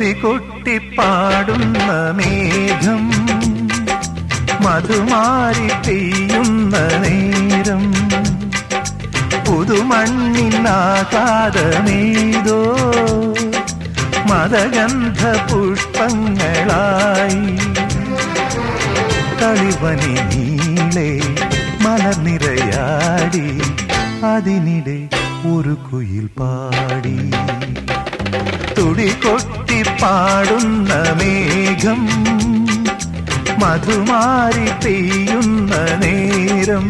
തുടി കൊട്ടിപ്പാടുന്ന മേഘം മധുമാരി പെയ്യുന്ന നേരം പുതുമണ്ണിനാകാതമേതോ മതഗന്ധ പുഷ്പങ്ങളായി കളിവനി നീളെ മലനിരയാടി അതിനിടെ ഒരു കുയിൽ പാടി തുടി കൊട്ടി പാടുന്ന മേഘം മധുമാരി പെയ്യുന്ന നേരം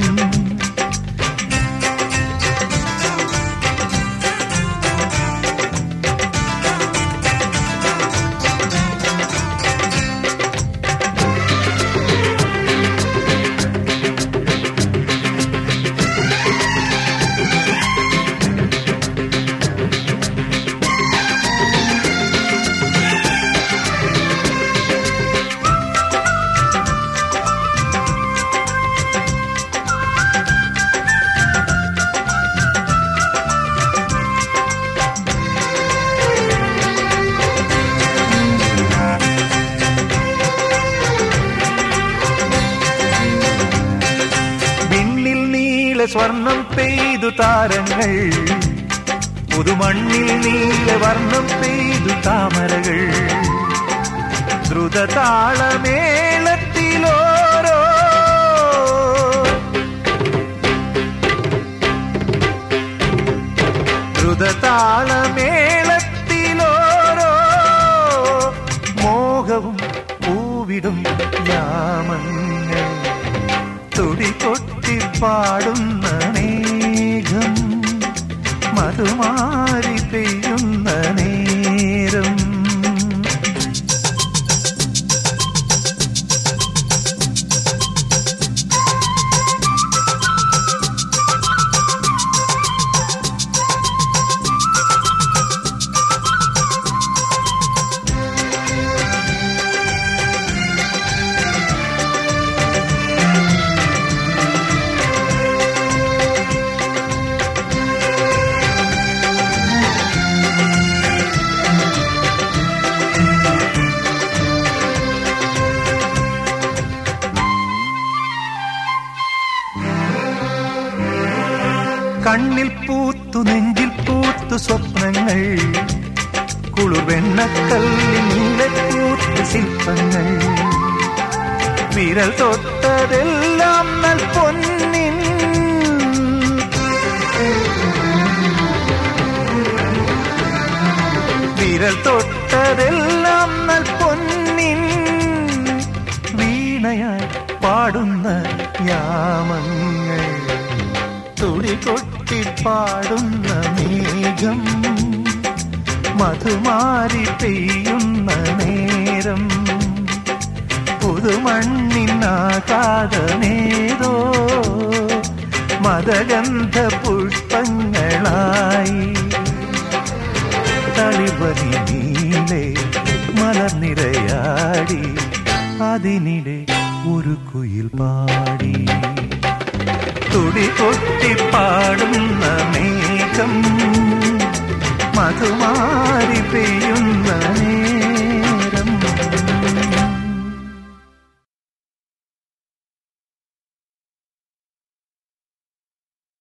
വിണ്ണിൽ നീല സ്വർണം പെയ്തു താരങ്ങൾ പുതുമണ്ണിൽ നീല വർണ്ണം പെയ്തു താമരകൾ ദ്രുതതാളമേളത്തിലോരോ ദ്രുതതാളമേളത്തിലോരോ മോഹവും പൂവിടും യാമങ്ങൾ തുടി കൊട്ടി പാടുന്ന മേഘം മധുമാരി പെയ്യുന്ന നേരം കണ്ണിൽ പൂത്തു നെഞ്ചിൽ പൂത്തു സ്വപ്നങ്ങൾ കുളിർവെണ്ണക്കല്ലിൽ നീലപ്പൂത്ത് ശില്പങ്ങൾ വിരൽ തൊട്ടതെല്ലാം നൽ പൊന്നിൻ വിരൽ തൊട്ടതെല്ലാം നൽ പൊന്നിൻ വീണയായി പാടുന്ന യാമങ്ങൾ തുടി കൊട്ടി പാടുന്ന മേഘം മധുമാരി പെയ്യുന്ന നേരം പുതുമണ്ണിനാകാതനേതോ മതഗന്ധ പുഷ്പങ്ങളായി തളിവനി നീലെ മലർനിരയാടി അതിനിടെ ഒരു കുയിൽ പാടി തുടി കൊട്ടി പാടുന്ന മേഘം മധുമാ